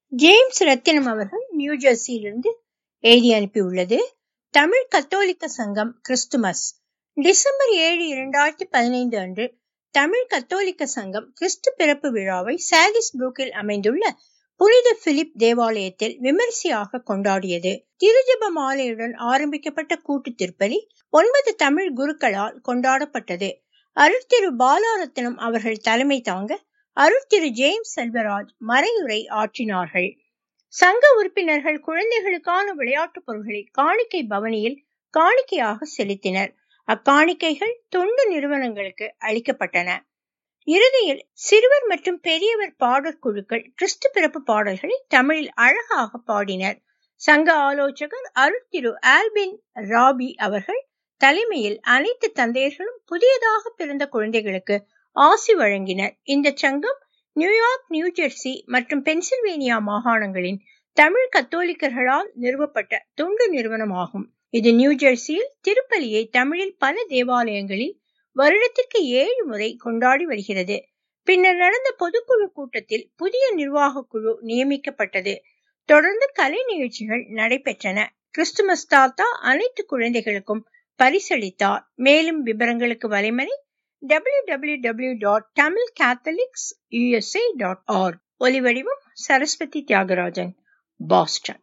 James ரத்தினம் அவர்கள் new ஜெர்சியிலிருந்து எழுதி அனுப்பியுள்ளது தமிழ் கத்தோலிக்க சங்கம் கிறிஸ்துமஸ் டிசம்பர் ஏழு இரண்டாயிரத்தி பதினைந்து அன்று தமிழ் கத்தோலிக்க சங்கம் கிறிஸ்து பிறப்பு விழாவை சாலிஸ் புரூக்கில் அமைந்துள்ள புனித பிலிப் தேவாலயத்தில் விமரிசையாக கொண்டாடியது திருஜப மாலையுடன் ஆரம்பிக்கப்பட்ட கூட்டு திருப்பலி ஒன்பது தமிழ் குருக்களால் கொண்டாடப்பட்டது அருட்திரு பாலாரத்னம் அவர்கள் தலைமை தாங்க அருட்திரு ஜேம்ஸ் செல்வராஜ் மறையுரை ஆற்றினார்கள் சங்க உறுப்பினர்கள் குழந்தைகளுக்கான விளையாட்டுப் பொருட்களை காணிக்கை பவனியில் காணிக்கையாக செலுத்தினர் அக்காணிக்கைகள் தொண்டு நிறுவனங்களுக்கு அளிக்கப்பட்டன இறுதியில் சிறுவர் மற்றும் பெரியவர் பாடற் குழுக்கள் கிறிஸ்து பிறப்பு பாடல்களை தமிழில் அழகாக பாடினர் சங்க ஆலோசகர் அருட்திரு ஆல்பின் ராபி அவர்கள் தலைமையில் அனைத்து தந்தையர்களும் புதியதாக பிறந்த குழந்தைகளுக்கு ஆசி வழங்கினர் இந்த சங்கம் நியூயார்க் நியூ ஜெர்சி மற்றும் பென்சில்வேனியா மாகாணங்களின் தமிழ் கத்தோலிக்கர்களால் நிறுவப்பட்ட தொண்டு நிறுவனமாகும் இது நியூ ஜெர்சியில் திருப்பலியை தமிழில் பல தேவாலயங்களில் வருடத்திற்கு ஏழு முறை கொண்டாடி வருகிறது பின்னர் நடந்த பொதுக்குழு கூட்டத்தில் புதிய நிர்வாக குழு நியமிக்கப்பட்டது தொடர்ந்து கலை நிகழ்ச்சிகள் நடைபெற்றன கிறிஸ்துமஸ் தாத்தா அனைத்து குழந்தைகளுக்கும் பரிசளித்தார் மேலும் விவரங்களுக்கு வலைமணி W W W dot Tamil Catholics USA dot org ஒலிவடிவம் சரஸ்வதி தியாகராஜன் பாஸ்டன்